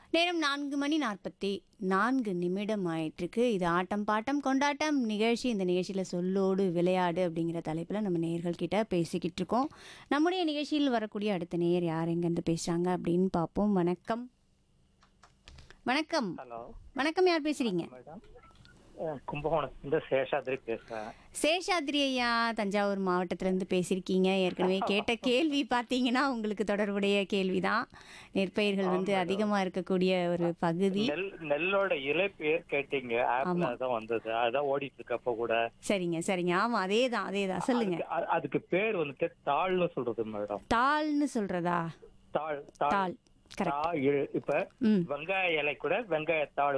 நேரம் நான்கு மணி நாற்பத்தி நான்கு நிமிடம் ஆயிட்டிருக்கு இது ஆட்டம் பாட்டம் கொண்டாட்டம் நிகழ்ச்சி இந்த நிகழ்ச்சியில் சொல்லோடு விளையாடு அப்படிங்கிற தலைப்பில் நம்ம நேயர்கள் கிட்ட பேசிக்கிட்டு இருக்கோம் நம்முடைய நிகழ்ச்சியில் வரக்கூடிய அடுத்த நேயர் யார் எங்கேருந்து பேசுகிறாங்க அப்படின்னு பார்ப்போம் வணக்கம் வணக்கம் ஹலோ வணக்கம் யார் பேசுறீங்க மேடம் அஹ் கும்பகோணத்துலேருந்து சேஷாத்ரி பேசுகிறேன் சேஷாத்ரி ஐயா தஞ்சாவூர் மாவட்டத்திலேருந்து பேசியிருக்கீங்க ஏற்கனவே கேட்ட கேள்வி பார்த்தீங்கன்னா உங்களுக்கு தொடர்புடைய கேள்விதான் நெற்பயிர்கள் வந்து அதிகமாக இருக்கக்கூடிய ஒரு பகுதி நெல் நெல்லோட இலை பேர் கேட்டீங்க ஆப்ல தான் வந்தது அதான் ஓடிட்டு இருக்கப்ப கூட சரிங்க சரிங்க ஆமாம் அதே தான் அதே தான் சொல்லுங்க அதுக்கு- அ- அதுக்கு பேர் வந்துட்டு தாள்னு சொல்றது மேடம் தாள்னு சொல்றதா தாள் தாள் கரெக்ட் தாள் இப்ப ம் வெங்காய இலை கூட வெங்காய தாள்